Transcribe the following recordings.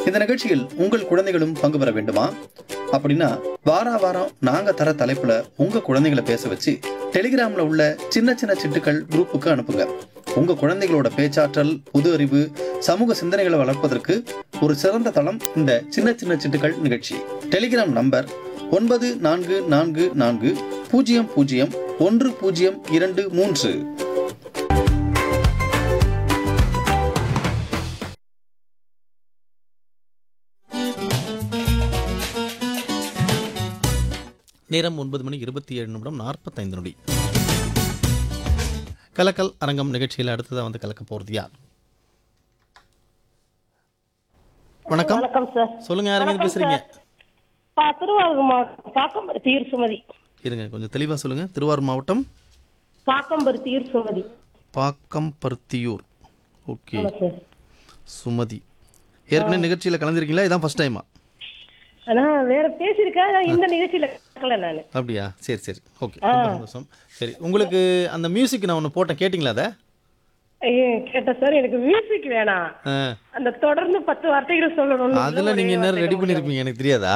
இந்த நிகழ்ச்சியில் உங்கள் குழந்தைகளும் பங்கு பெற வேண்டுமா அப்படின்னா வாரா வாரம் நாங்க தர தலைப்புல உங்க குழந்தைகளை பேச வச்சு டெலிகிராம்ல உள்ள சின்ன சின்ன சிட்டுக்கள் குரூப்புக்கு அனுப்புங்க உங்க குழந்தைகளோட பேச்சாற்றல் புது அறிவு சமூக சிந்தனைகளை வளர்ப்பதற்கு ஒரு சிறந்த தளம் இந்த சின்ன சின்ன சிட்டுக்கள் நிகழ்ச்சி டெலிகிராம் நம்பர் ஒன்பது நான்கு நான்கு நான்கு பூஜ்ஜியம் பூஜ்ஜியம் ஒன்று பூஜ்ஜியம் இரண்டு மூன்று நேரம் ஒன்பது மணி இருபத்தி ஏழு நிமிடம் நாற்பத்தைந்து நொடி கலக்கல் அரங்கம் நிகழ்ச்சியில் அடுத்ததாக வந்து கலக்க போகிறது யார் வணக்கம் வணக்கம் சார் சொல்லுங்க யாருங்க இது பேசுறீங்க பா திருவாரூர் மாவட்டம் பாக்கம்பருத்தி ஈர் சுமதி இருங்க கொஞ்சம் தெளிவாக சொல்லுங்க திருவாரூர் மாவட்டம் பாக்கம்பருத்தி ஈர் சுமதி பாக்கம்பருத்தியூர் ஓகே ஆமா சார் சுமதி ஏற்கனவே நிகழ்ச்சியில் கலந்துருக்கீங்களா இதான் ஃபர்ஸ்ட் டைமா ஆனா வேற பேசியிருக்கேன் ஆனா இந்த நிகழ்ச்சியில கேட்கல நானு அப்படியா சரி சரி ஓகே ரொம்ப சந்தோஷம் சரி உங்களுக்கு அந்த மியூசிக் நான் ஒன்று போட்டேன் கேட்டிங்களா அதை ஐயோ, கேட்டேன் சார் எனக்கு மியூசிக் வேணாம் ஆ அந்த தொடர்ந்து பத்து வார்த்தைகள் சொல்லணும் அதில் நீங்கள் என்ன ரெடி பண்ணியிருப்பீங்க எனக்கு தெரியாதா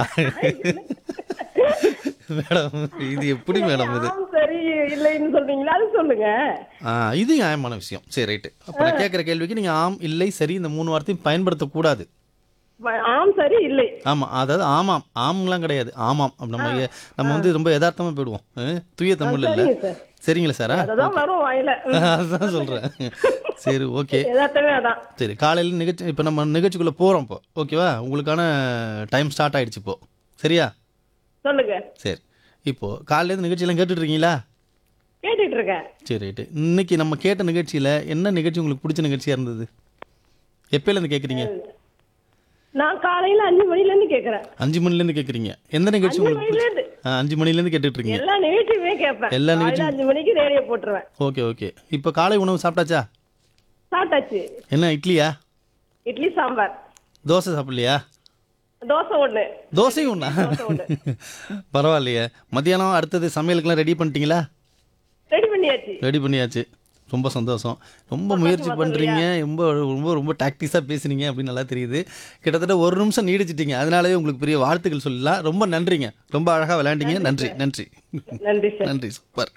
மேடம் இது எப்படி மேடம் இது சரி இல்லைன்னு சொல்றீங்களா அது சொல்லுங்க ஆ இது நியாயமான விஷயம் சரி ரைட்டு அப்போ நான் கேட்குற கேள்விக்கு நீங்கள் ஆம் இல்லை சரி இந்த மூணு வார்த்தையும் பயன்படுத்தக்கூடாது ம- ஆம் சரி இல்லை ஆமாம் அதாவது ஆமாம் ஆம்லாம் கிடையாது ஆமாம் அப்ப நம்ம ஏ- நம்ம வந்து ரொம்ப யதார்த்தமாக போயிடுவோம் ஆ, தூய தமிழ் இல்லை சரிங்க சார் சரிங்களா சாரா அததான் வரும் வாயில அதுதான் சொல்கிறேன் சரி ஓகே எதார்த்தமே அதான் சரி காலையில் நிகழ்ச்சி இப்போ நம்ம நிகழ்ச்சிக்குள்ளே போகிறோம் இப்போ ஓகேவா உங்களுக்கான டைம் ஸ்டார்ட் ஆயிடுச்சு இப்போ சரியா சொல்லுங்க சரி இப்போது காலையிலேருந்து நிகழ்ச்சியெல்லாம் கேட்டுட்டு இருக்கீங்களா கேட்டுட்டு இருக்கேன் சரி ரைட்டு இன்னைக்கு நம்ம கேட்ட நிகழ்ச்சியில் என்ன நிகழ்ச்சி உங்களுக்கு பிடிச்ச நிகழ்ச்சியாக இருந்தது எப்போலேருந்து கேட்குறீங்க நான் காலையில அஞ்சு மணில இருந்து கேக்குறேன் அஞ்சு மணிலேருந்து கேட்குறீங்க எந்த நிகழ்ச்சி உங்களுக்கு மணில பிடிச்ச- இருந்து ஆ, அஞ்சு மணிலேருந்து கேட்டுட்டு இருக்கீங்க எல்லா நிகழ்ச்சியுமே கேட்பேன் எல்லா காலையில நிகழ்ச்சியும் அஞ்சு மணிக்கு ரேடியோ போட்டுருவேன் ஓகே ஓகே இப்போ காலை உணவு சாப்பிட்டாச்சா சாப்பிட்டாச்சு என்ன இட்லியா இட்லி சாம்பார் தோசை சாப்பிடலையா தோசை ஒண்ணு தோசையும் ஒன்றா பரவாயில்லையே மத்தியானம் அடுத்தது சமையலுக்கெல்லாம் ரெடி பண்ணிட்டீங்களா ரெடி பண்ணியாச்சு ரெடி பண்ணியாச்சு ரொம்ப சந்தோஷம் ரொம்ப முயற்சி பண்ணுறீங்க ரொம்ப ரொம்ப ரொம்ப டாக்டிஸாக பேசுனீங்க அப்படின்னு நல்லா தெரியுது கிட்டத்தட்ட ஒரு நிமிஷம் நீடிச்சிட்டீங்க அதனாலவே உங்களுக்கு பெரிய வாழ்த்துக்கள் சொல்லலாம் ரொம்ப நன்றிங்க ரொம்ப அழகாக விளையாண்டீங்க நன்றி நன்றி நன்றி சார் நன்றி சூப்பர்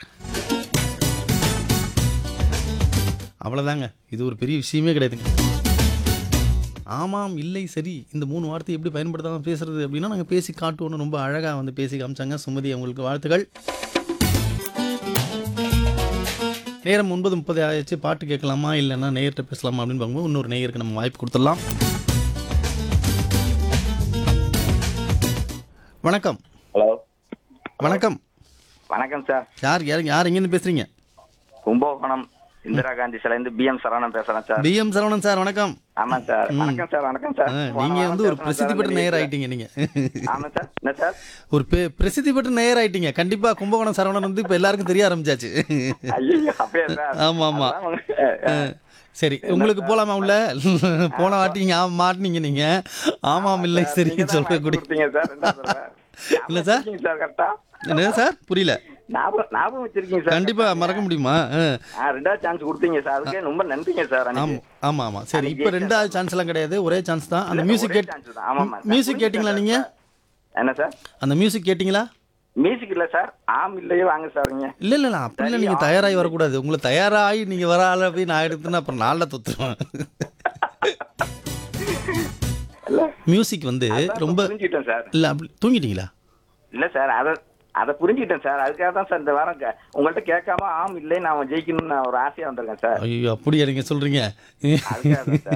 அவ்வளோதாங்க இது ஒரு பெரிய விஷயமே கிடையாதுங்க ஆமாம் இல்லை சரி இந்த மூணு வார்த்தை எப்படி பயன்படுத்தாமல் பேசுறது அப்படின்னா நாங்கள் பேசி காட்டுவோன்னு ரொம்ப அழகாக வந்து பேசி காமிச்சாங்க சுமதி அவங்களுக்கு வாழ்த்துக்கள் நேரம் ஒன்பது முப்பது ஆயிடுச்சு பாட்டு கேட்கலாமா இல்லைன்னா நேயர்கிட்ட பேசலாமா அப்படின்னு பார்க்கும்போது இன்னொரு நேயருக்கு நம்ம வாய்ப்பு கொடுத்துடலாம் வணக்கம் ஹலோ வணக்கம் வணக்கம் சார் யார் யார் யார் எங்கேருந்து பேசுறீங்க கும்பகோணம் இந்திரா காந்தி சிலைந்து பி எம் சரவணன் பேசுறேன் சார் பிஎம் சரவணன் சார் வணக்கம் ஆமா சார் வணக்கம் சார் வணக்கம் சார் ஆ, போன நீங்க வாரம் வந்து ஒரு பேசுனேன் பிரசித்தி சார் பெற்ற அந்த நேயர் நிகழ்ச்சியில. ஆயிட்டீங்க நீங்க ஆமா சார் என்ன சார் ஒரு பெ- பிரசித்தி பெற்ற நேயர் ஆயிட்டீங்க கண்டிப்பா கும்பகோணம் சரவணன் வந்து இப்ப எல்லாருக்கும் தெரிய ஆரம்பிச்சாச்சு ஐயோ அப்படியே சார் ஆமா, ஆமா. அதான் உங்க- ஆ, சரி உங்களுக்கு போலாமா உள்ள போன வாட்டி நீங்க ஆமா மாட்டினீங்க நீங்க ஆமாம் இல்லை சரி நீங்க தான் வாங்கி சொல்லக்கூடிய கொடுத்தீங்க சார் ரெண்டாவது தடவை. இல்ல சார்? ஞாபகம் வச்சிருக்கீங்க சார் கரெக்டா என்ன சார் புரியல ஞாபகம் ஞாபகம் வச்சிருக்கீங்க சார் கண்டிப்பா மறக்க முடியுமா ஆ, ஆ, ரெண்டாவது சான்ஸ் கொடுத்தீங்க சார் அதுக்கே ரொம்ப நன்றிங்க சார் ஆமா அன்னைக்கு. ஆமா ஆமா சரி அன்னைக்கு இப்ப ரெண்டாவது சான்ஸ் எல்லாம் கிடையாது ஒரே சான்ஸ் தான் அந்த இல்ல, மியூசிக் ஒரே கேட் chance தான். ஆமாமா. மியூசிக் கேட்டிங்களா நீங்க என்ன சார் அந்த மியூசிக் கேட்டிங்களா மியூசிக் இல்ல சார் ஆம் இல்லையே வாங்க சார் நீங்க இல்ல இல்ல இல்ல அப்படி இல்ல நீங்க தயாராகி வரக்கூடாது உங்களை தயாராகி நீங்க வர ஆள போய் நான் எடுத்துன்னா அப்புறம் நாளில் தொத்துருவேன் இல்ல மியூசிக் வந்து அதான் ரொம்ப புரிஞ்சுக்கிட்டேன் சார் இல்ல அப்படி தூங்கிட்டீங்களா இல்ல சார் அத அத புரிஞ்சுக்கிட்டேன் சார் அதுக்காக தான் சார் இந்த வாரம் கே- உங்கள்ட்ட கேட்காம ஆம் இல்லை நான் ஜெயிக்கணும்னு நான் ஒரு ஆசையா வந்திருக்கேன் சார் ஐயோ அப்படியா நீங்க சொல்றீங்க அதுக்காக தான் சார்